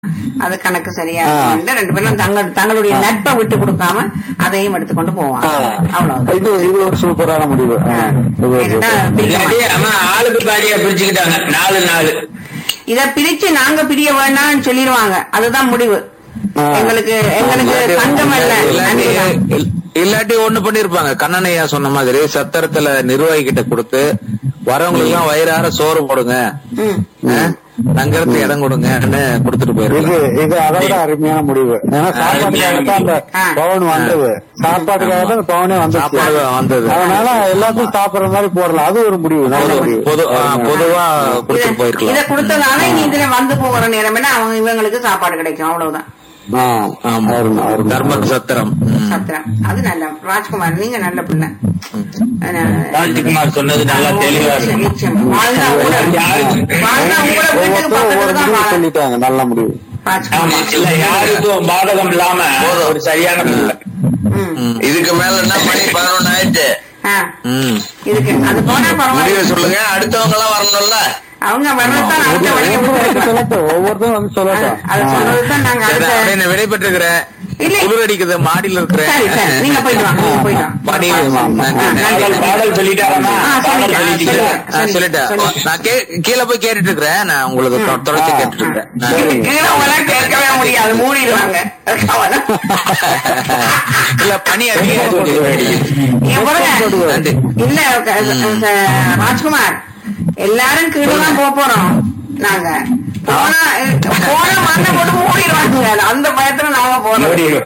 அது கணக்கு சரியா ஆ. இருக்கும்னு ரெண்டு பேரும் தங்கள் தங்களுடைய நட்பை விட்டு கொடுக்காம அதையும் எடுத்துக்கொண்டு போவாங்க அவ்வளவுதான் இது இது ஒரு சூப்பரான முடிவு ஆ, இது ஒரு ஏன்னா, சூப்பர். பிரிக்க இல்லாட்டி மாட்டோம். ஆனா ஆளுக்கு பாதியா பிரிச்சுக்கிட்டாங்க நாலு நாலு இத பிரிச்சு நாங்க பிரிய வேண்டாம்னு சொல்லிடுவாங்க அதுதான் முடிவு ஆ. எங்களுக்கு எங்களுக்கு தங்கம் அல்ல இல்லாட்டி அன்புதான். இல்- இல்லாட்டி ஒண்ணு பண்ணிருப்பாங்க கண்ணனையா சொன்ன மாதிரி சத்திரத்துல நிர்வாகி கிட்ட கொடுத்து வரவங்களுக்கு எல்லாம் வயிறார சோறு போடுங்க ம். ஆ? தங்கறதுக்கு இடம் கொடுங்கன்னு கொடுத்துட்டு இது போயிருக்கலாம் இது அதை விட அருமையான முடிவு ஏன்னா சாப்பாட்டுக்காக தான் அந்த ஆ. பவன் வந்தது சாப்பாட்டுக்காக தான் அந்த பவனே வந்தது சாப்பாடு வந்தது. அதனால எல்லாத்தையும் சாப்பிடுற மாதிரி போடலாம் அது ஒரு முடிவு நல்ல பொது- முடிவு பொது ஆ, பொதுவா இத கொடுத்துட்டு இத போயிருக்கலாம் கொடுத்ததால இனி இதுல வந்து போகிற நேரம் என்ன அவங்க இவங்களுக்கு சாப்பாடு கிடைக்கும் அவ்வளவுதான் ஆ, ஆமா அருமை, அருமை. தர்ம சத்திரம் ம். சத்திரம் அது நல்ல ராஜ்குமார் நீங்க நல்ல பிள்ளை ஆனா, ராஜ்குமார் சொன்னது நல்லா தெளிவா நிச்சயம், இருக்கு நிச்சயம். வாழ்ந்தா கூட வாழ்ந்தா கூட வீட்டுக்கு ஒவ்வொருத்தரும் பக்கத்துல ஒவ்வொரு தான் முடிவு வாழ- சொல்லிட்டாங்க நல்ல முடிவு ஆமா ராஜ்குமார் இல்ல யாருக்கும் பாதகம் இல்லாம ஒரு சரியான பிள்ளை. ம். இதுக்கு மேல என்ன பண்ணி பதினொன்னு ஆயிடுச்சு ஆ, ம். இதுக்கு அது போனா முடிவை பரவாயில்ல சொல்லுங்க அடுத்தவங்க எல்லாம் வரணும்ல அவங்க வரதான் அடுத்த வழியை விட்டுருக்கலாம். சொல்லட்டும் ஒவ்வொருத்தரும் வந்து சொல்லட்டும் அது சொல்றதுதான் நாங்க சரி, அடுத்த அப்படியே நான் விடைபெற்றுக்கிறேன் இல்லை. குளிர் அடிக்குது மாடியில இருக்கிறேன் சரி சரி நீங்க போயிட்டு வாங்க நீங்க போயிட்டு வாங்க படி, ஆ, நன்றி. நன்றி. பாடல் பாடல் சொல்லிட்டாரா ஆ, பாடல் சொல்லிட்டேன். சொல்லிட்டீங்க சொல்லிட்டேன். ஆ, சொல்லிட்டேன் சொல்லு. நான் கே- கீழே போய் கேட்டுட்டு இருக்கிறேன் நான் உங்களுக்கு தொ- தொடர்ச்சி ஆ. கேட்டுட்டு இருக்கிறேன் நான் கீழே கீழே உங்களால கேட்கவே முடியாது மூடிடுவாங்க கவனம். இல்ல பனி அதிகமா போகுது. ஏன் பாருங்க. நன்றி. இல்ல க- க- ராஜ்குமார் எல்லாரும் கீழே தான் போக போறோம் நாங்க போனா போனா மண்ணை போட்டு மூடிடுவாங்க அந்த பயத்துல நாங்க போறோம் மூடிடுவோம்.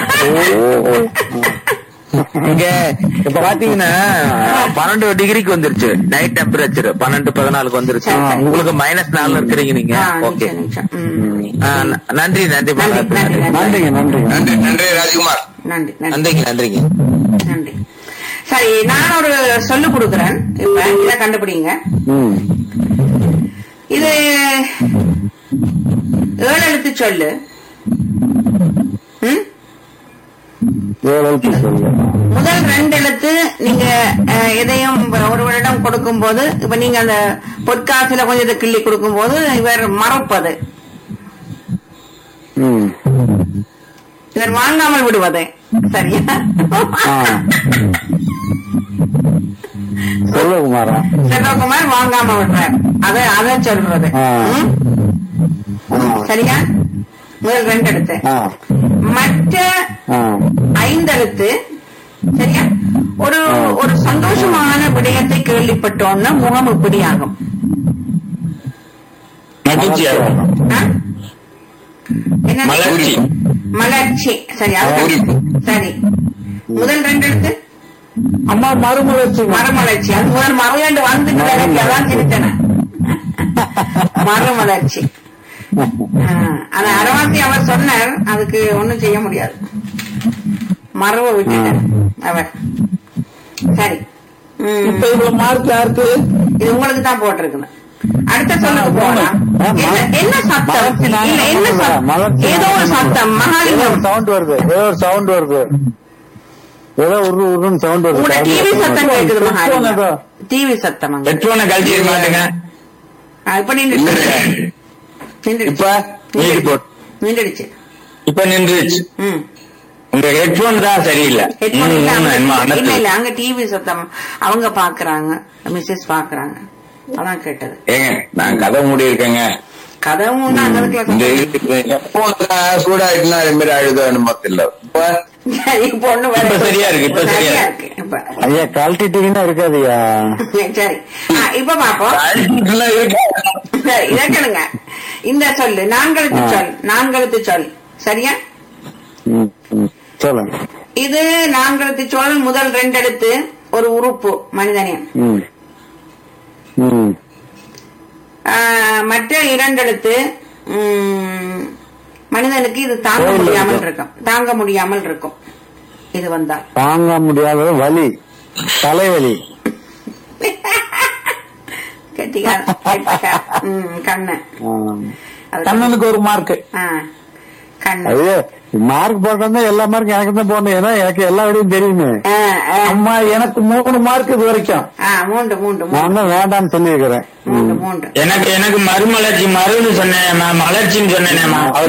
இங்க இப்ப பாத்தீங்கன்னா பன்னெண்டு டிகிரிக்கு வந்துருச்சு நைட் டெம்பரேச்சர் பன்னெண்டு பதினாலுக்கு வந்துருச்சு சரி, சரி. உங்களுக்கு மைனஸ் நாலுல இருக்கிறீங்க நீங்க ஆ, ஓகே நிச்சயம், நிச்சயம். ம். நன்றி நன்றி நன்றி, நன்றி, நன்றி. நன்றிங்க நன்றிங்க நன்றி நன்றி ராஜ்குமார் நன்றி நன்றி நன்றிங்க நன்றிங்க நன்றி சரி நான் ஒரு சொல்லு கொடுக்குறேன் இப்ப இத கண்டுபிடிங்க ம் இது ஏழு எழுத்து சொல்லு ம்? ஏழு எழுத்து சொல்லு முதல் ரெண்டு எழுத்து நீங்க அஹ், எதையும் ஒருவரிடம் கொடுக்கும் போது இப்ப நீங்க அந்த பொற்காசுல கொஞ்சம் இதை கிள்ளி கொடுக்கும் போது இவர் மறப்பது ம் இவர் வாங்காமல் விடுவது சரியா ஆ சொல்லு குமாரா செல்வகுமார் வாங்காம விடுறார் அத அத சொல்றது ஆ. ம்? ஆ சரியா முதல் ரெண்டு எழுத்து ஆ மற்ற ஆ ஐந்தெழுத்து சரியா ஒரு ஒரு சந்தோஷமான விடயத்தை கேள்விப்பட்டோம்னா முகம் இப்படி ஆகும் மகிழ்ச்சியாகும் ஆ? என்ன மலர்ச்சி மலர்ச்சி சரி அது பூரிப்பு. சரி முதல் ரெண்டு எழுத்து அம்மா மறுமலர்ச்சி மறுமலர்ச்சி அது முதல் மறையாண்டு வந்துட்டு எனக்கு அதான் சிரித்தன மறுமலர்ச்சி ஆ, ஆனா அரவாசி அவர் சொன்னார் அதுக்கு ஒண்ணும் செய்ய முடியாது மரப விட்டுட்டார் அவர் சரி ம். இப்ப இவ்வளவு மார்க் யாருக்கு இது உங்களுக்கு தான் போட்டிருக்குது அடுத்த சொல்லுங்க போகலாம் ஆ, ம- என்ன- என்ன சத்தம் மலர்ச்சி நாங்க இல்ல என்ன சொல்லுங்க. சத்தம் மலர்ச்சி ஏதோ ஒரு நாங்க சத்தம் மகாலிங்கம் சவுண்ட் வருது ஏதோ ஒரு சவுண்ட் வருது ஏதோ உரு உருன்னு சவுண்ட் வருது உங்களோட டிவி சத்தம் கேட்குது ஏதோ. மகாலிங்கம் டிவி சத்தம் அங்க ஹெட்போனை கழட்டி மாட்டுங்க ஆ, இப்ப நின்று இப்ப நீடி போட்டு நின்றுடுச்சு இப்ப நின்றுச்சு ம் உங்க ஹெட்போன் தான் சரியில்லை ஹெட்போன் இல்ல, ம், அங்க- என்னமோ இல்ல அனத்து. இல்ல அங்க டிவி சத்தம் அவங்க பாக்குறாங்க மிஸ்ஸஸ் பாக்குறாங்க அதான் கேட்டது ஏங்க நான் கதை மூடி இருக்கேங்க கதவும் ஒண்ணு அந்த இந்த இடத்துல இது- சூடாயிட்டுனா அது மாதிரி அழுத அனுமதி இல்ல இப்ப சரி பொண்ணு வேற இப்ப சரியா இருக்கு, இப்ப சரியா சரியா இருக்கு. இருக்கு இப்ப ஐயா கழட்டிட்டீங்கன்னா இருக்காதுயா சரி ஆ, இப்ப பாப்போம் அழுத்தெல்லாம் இருக்கு. சரி, இதை கேளுங்க இந்த சொல்லு நான்கெழுத்து ஆ. சொல் நான்கெழுத்து சொல் சரியா ம், ம். சொல்லுங்க இது நான்கெழுத்து சொல் முதல் ரெண்டு எழுத்து ஒரு உறுப்பு மனிதனின் ம் ம் ஆ, மற்ற இரண்டு எழுத்து ம், மனிதனுக்கு இது தாங்க கோயில் முடியாமல் இருக்கும். இருக்கும் தாங்க முடியாமல் இருக்கும் இது வந்தால் தாங்க முடியாத வலி தலைவலி கெட்டிக்கார கெட்டிக்கார. ம், கண்ணு ஆ. அது கண்ணனுக்கு ஒரு மார்க் ஆ, கண்ணு ஐயோ மார்க் போட்டா எல்லா மார்க்கும் எனக்கு தான் போடணும் ஏன்னா எனக்கு எல்லா விடையும் தெரியுமே ஆ, ஆ. அம்மா எனக்கு மூணு மார்க் இது வரைக்கும் ஆ, மூன்று மூன்று மூன்று நான் தான் வேண்டாம்னு சொல்லியிருக்கிறேன் மூன்று மூன்று எனக்கு எனக்கு மறுமலர்ச்சி மருன்னு சொன்னேன் மலர்ச்சின்னு சொன்னேன் அவர்